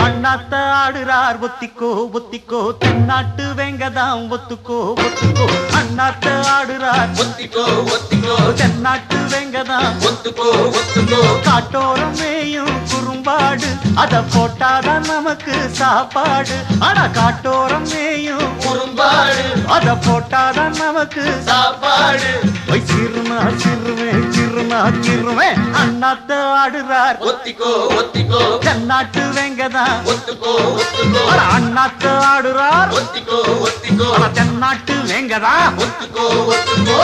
அண்ணாத்த ஆடுறார் ஒத்திக்கோ ஒத்திக்கோ தென்னாட்டு வெங்கதாம் ஒத்துக்கோ ஒத்துக்கோ அண்ணாத்த ஆடுறார் ஒத்திக்கோ ஒத்திக்கோ தென்னாட்டு வெங்கதாம் ஒத்துக்கோ ஒத்துக்கோ காட்டோரம் மேயும் குறும்பாடு அத போட்டாதான் நமக்கு சாப்பாடு ஆனா காட்டோரம் மேயும் குறும்பாடு அத போட்டாதான் நமக்கு சாப்பாடு ஒய் சிறுனா சிறுவே சிறுனா சிறுவே அண்ணாத்த ஆடுறார் ஒத்திக்கோ ஒத்திக்கோ தென்னாட்டு வெங்கதான் ஒத்துக்கோ ஒத்துக்கோ அட அண்ணாத்த ஆடுறார் ஒத்திக்கோ ஒத்திக்கோ அட தென்னாட்டு வெங்கதான் ஒத்துக்கோ ஒத்துக்கோ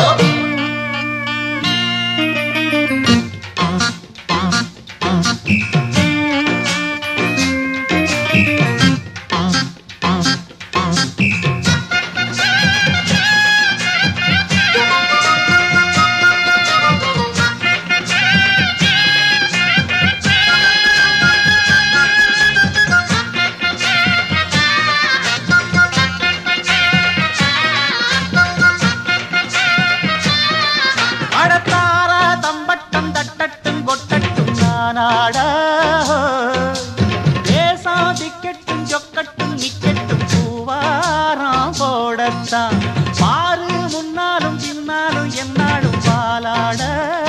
அடத்தார தம்பட்டம் தட்டட்டும் கொட்டட்டும் நானாட தேசம் திக்கட்டும் சொக்கட்டும் நிக்கட்டும் பூவாரம் போடத்தான் பாரு முன்னாலும் பின்னாலும் என்னாலும் பாலாட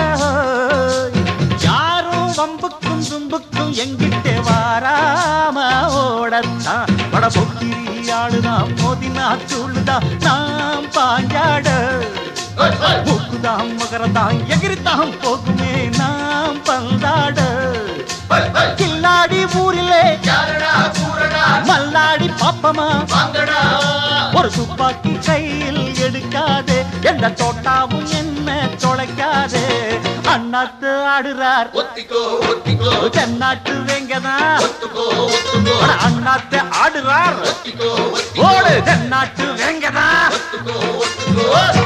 யாரும் வம்புக்கும் தும்புக்கும் எங்கிட்டே வாராம ஓடத்தான் வட பொக்கிரி ஆளுதான் மோதினா துள்ளுதான் நாம் பாஞ்சாட ஹோய், ஹோய். மூக்குதாம் மகரதாம் எகிரித்தாம் போகுமே நாம் பந்தாட ஹோய், ஹோய். கில்லாடி ஊரிலே யாரடா கூறடா மல்லாடி பாப்பமா வாங்கடா ஒரு துப்பாக்கி கையில் எடுக்காதே எந்த தோட்டாவும் என்ன தொலைக்காதே அண்ணாத்து ஆடுறார் ஒத்திக்கோ ஒத்திக்கோ தென்னாட்டு வெங்கதா ஒத்துக்கோ ஒத்துக்கோ அண்ணாத்து ஆடுறார் ஒத்திக்கோ ஒத்திக்கோ ஓடு தென்னாட்டு வெங்கதா ஒத்துக்கோ ஒத்துக்கோ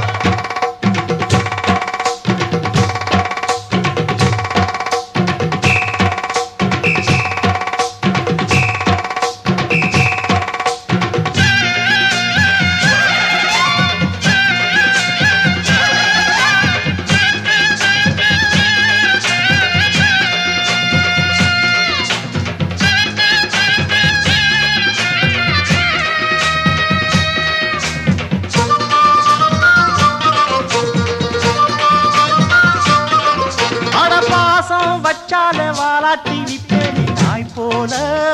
அட பாசம் வச்சாலே வாலாட்டி விப்பேனி நாய் போல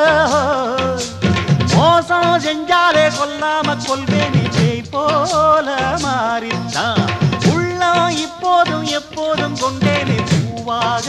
மோசம் செஞ்சாலே கொல்லாம கொள்வேனி ஜெய் போல மாறித்தான் உள்ளம் இப்போதும் எப்போதும் கொண்டேனே பூவாக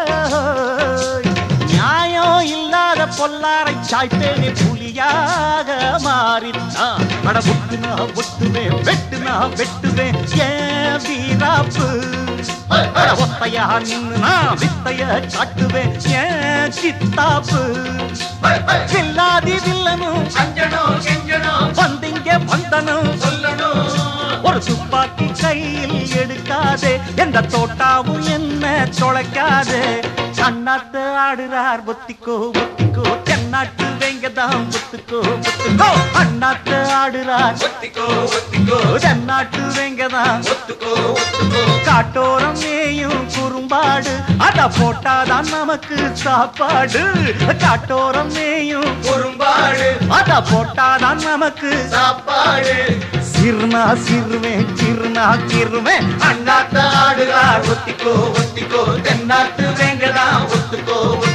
நியாயம் இல்லாத பொல்லாரை சாய்ப்பேனே புலியாக மாறித்தான் அட புட்டுனா ஒட்டுவேன் வெட்டுனா வெட்டுவேன் ஏன் வீராப்பு ஹோய், அட ஹோய். ஒத்தையா நின்னு நான் வித்தைய காட்டுவேன் ஏன் சித்தாப்பு ஹோய், ஹோய். வில்லாதி வில்லனும் அஞ்சனம் கெஞ்சனம் வந்திங்க வந்தனும் சொல்லணும் ஒரு துப்பாக்கி கையில் எடுக்காதே எந்த தோட்டாவும் என்ன தொலைக்காதே கண்ணாத்து ஆடுறார் ஒத்திக்கோ ஒத்திக்கோ தென்னாட்டு வெங்கதாம் ஒத்துக்கோ ஒத்துக்கோ அண்ணாத்து ஆடுறார் ஒத்திக்கோ ஒத்திக்கோ தென்னாட்டு வெங்கதாம் ஒத்துக்கோ ஒத்துக்கோ காட்டோரம் மேயும் குறும்பாடு அத போட்டாதான் நமக்கு சாப்பாடு காட்டோரம் மேயும் குறும்பாடு அத போட்டாதான் நமக்கு சாப்பாடு சிறுனா சிறுவேன் சிறுனா சிறுவேன் அண்ணாத்த ஆடுறார் ஒத்திக்கோ ஒத்திக்கோ தென்னாட்டு வேங்கடா ஒத்துக்கோ